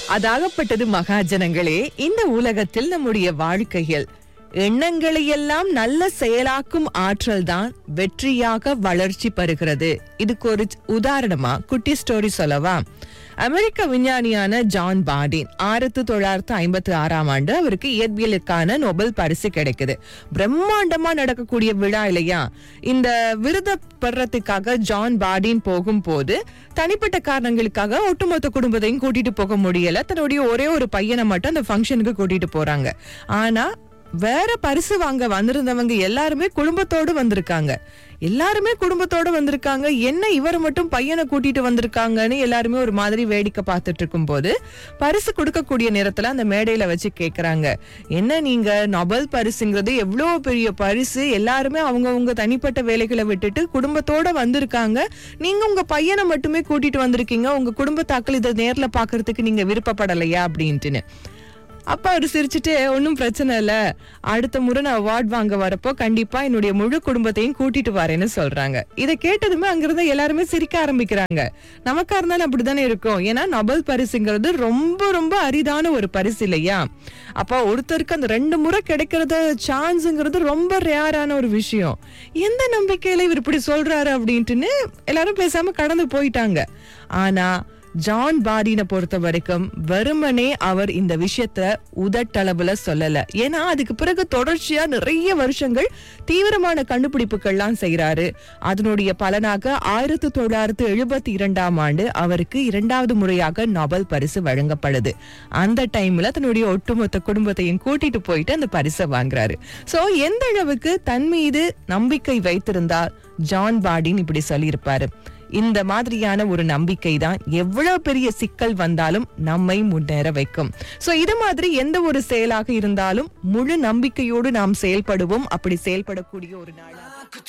அதாகப்பட்டது மகாஜனங்களே இந்த உலகத்தில் நம்முடைய வாழ்க்கையில் எண்ணங்களை எல்லாம் நல்ல செயலாக்கும் ஆற்றல் தான் வெற்றியாக வளர்ச்சி பெறுகிறது இதுக்கு ஒரு உதாரணமா குட்டி ஸ்டோரி சொல்லவா அமெரிக்க விஞ்ஞானியான ஜான் பார்டின் ஆயிரத்தி தொள்ளாயிரத்தி ஐம்பத்தி ஆறாம் ஆண்டு அவருக்கு இயற்பியலுக்கான நொபல் பரிசு கிடைக்குது பிரம்மாண்டமா நடக்கக்கூடிய விழா இல்லையா இந்த விருத பெறத்துக்காக ஜான் பார்டின் போகும்போது தனிப்பட்ட காரணங்களுக்காக ஒட்டுமொத்த குடும்பத்தையும் கூட்டிட்டு போக முடியல தன்னுடைய ஒரே ஒரு பையனை மட்டும் அந்த ஃபங்க்ஷனுக்கு கூட்டிட்டு போறாங்க ஆனா வேற பரிசு வாங்க வந்திருந்தவங்க எல்லாருமே குடும்பத்தோடு வந்திருக்காங்க எல்லாருமே குடும்பத்தோட வந்திருக்காங்க என்ன இவர் மட்டும் பையனை கூட்டிட்டு வந்திருக்காங்கன்னு எல்லாருமே ஒரு மாதிரி வேடிக்கை பார்த்துட்டு இருக்கும்போது பரிசு கொடுக்கக்கூடிய நேரத்துல அந்த மேடையில வச்சு கேக்குறாங்க என்ன நீங்க நொபல் பரிசுங்கிறது எவ்வளவு பெரிய பரிசு எல்லாருமே அவங்கவங்க தனிப்பட்ட வேலைகளை விட்டுட்டு குடும்பத்தோட வந்திருக்காங்க நீங்க உங்க பையனை மட்டுமே கூட்டிட்டு வந்திருக்கீங்க உங்க குடும்பத்தாக்கள் இதை நேர்ல பாக்குறதுக்கு நீங்க விருப்பப்படலையா அப்படின்ட்டுன்னு அப்பா அவர் சிரிச்சுட்டு ஒன்றும் பிரச்சனை இல்ல அடுத்த முறை நான் அவார்ட் வாங்க வரப்போ கண்டிப்பா என்னுடைய முழு குடும்பத்தையும் கூட்டிட்டு வரேன்னு சொல்றாங்க இதை கேட்டதுமே அங்கிருந்து எல்லாருமே சிரிக்க ஆரம்பிக்கிறாங்க நமக்கா இருந்தாலும் அப்படித்தானே இருக்கும் ஏன்னா நொபல் பரிசுங்கிறது ரொம்ப ரொம்ப அரிதான ஒரு பரிசு இல்லையா அப்ப ஒருத்தருக்கு அந்த ரெண்டு முறை கிடைக்கிறது சான்ஸுங்கிறது ரொம்ப ரேரான ஒரு விஷயம் எந்த நம்பிக்கையில இவர் இப்படி சொல்றாரு அப்படின்ட்டுன்னு எல்லாரும் பேசாம கடந்து போயிட்டாங்க ஆனா ஜான் பாடினை பொறுத்த வரைக்கும் வெறுமனே அவர் இந்த விஷயத்த உதட்டளவுல சொல்லல ஏன்னா அதுக்கு பிறகு தொடர்ச்சியா நிறைய வருஷங்கள் தீவிரமான கண்டுபிடிப்புகள்லாம் செய்யறாரு அதனுடைய பலனாக ஆயிரத்தி தொள்ளாயிரத்தி எழுபத்தி இரண்டாம் ஆண்டு அவருக்கு இரண்டாவது முறையாக நொபல் பரிசு வழங்கப்படுது அந்த டைம்ல தன்னுடைய ஒட்டுமொத்த குடும்பத்தையும் கூட்டிட்டு போயிட்டு அந்த பரிசை வாங்குறாரு சோ எந்த அளவுக்கு தன் மீது நம்பிக்கை வைத்திருந்தால் ஜான் பாடின் இப்படி சொல்லியிருப்பாரு இந்த மாதிரியான ஒரு நம்பிக்கை தான் எவ்வளவு பெரிய சிக்கல் வந்தாலும் நம்மை முன்னேற வைக்கும் சோ இது மாதிரி எந்த ஒரு செயலாக இருந்தாலும் முழு நம்பிக்கையோடு நாம் செயல்படுவோம் அப்படி செயல்படக்கூடிய ஒரு நாள்